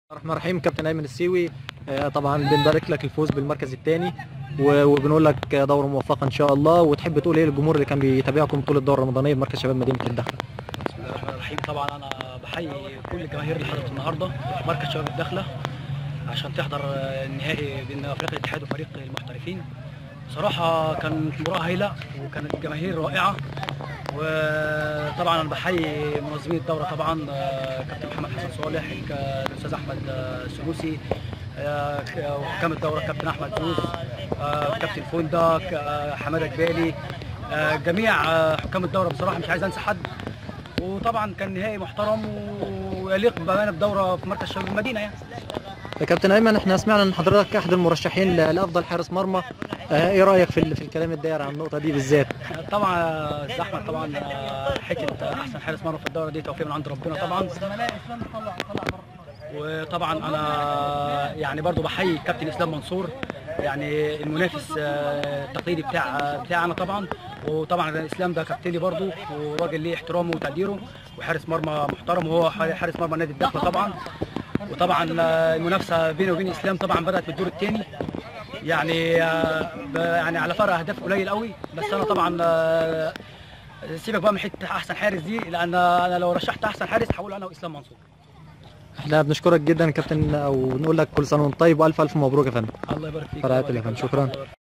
الرحمن الرحيم كابتن ايمن السيوي آه، طبعا بنبارك لك الفوز بالمركز الثاني وبنقول لك دوره موفقه ان شاء الله وتحب تقول ايه للجمهور اللي كان بيتابعكم طول الدوره الرمضانيه بمركز شباب مدينه الدخله بسم الله الرحمن الرحيم طبعا انا بحيي كل الجماهير اللي حضرت النهارده مركز شباب الداخله عشان تحضر النهائي بين افريقيا الاتحاد وفريق المحترفين بصراحه كانت مباراه هايله وكانت الجماهير رائعه وطبعا انا بحيي منظمين الدوره طبعا آه، كابتن محمد حسن صالح ك- الاستاذ احمد آه، السنوسي آه، ك- وحكام الدوره كابتن احمد زوز آه، كابتن فوندا ك- آه، حماده جبالي آه، جميع آه، حكام الدوره بصراحه مش عايز انسى حد وطبعا كان نهائي محترم ويليق بامانه بدوره في مركز شباب المدينه يعني يا كابتن ايمن احنا سمعنا ان حضرتك احد المرشحين ل- لافضل حارس مرمى آه، ايه رايك في ال- في الكلام الداير عن النقطه دي بالذات طبعا يا استاذ احمد طبعا آه، حته احسن حارس مرمى في الدوره دي توفيق من عند ربنا طبعا وطبعا انا يعني برضو بحيي كابتن اسلام منصور يعني المنافس آه، التقليدي بتاع بتاعنا طبعا وطبعا اسلام ده كابتني برضو وراجل ليه احترامه وتقديره وحارس مرمى محترم وهو حارس مرمى نادي الداخله طبعا وطبعا آه، المنافسه بيني وبين اسلام طبعا بدات بالدور الثاني يعني آه، ب- يعني على فرق اهداف قليل قوي بس انا طبعا آه، سيبك بقى من حته احسن حارس دي لان انا لو رشحت احسن حارس هقول انا واسلام منصور احنا بنشكرك جدا يا كابتن ونقول لك كل سنه وانت طيب والف الف مبروك يا فندم الله يبارك فيك فرقات الله يبارك الأفلام. فيك. شكراً. الله يبارك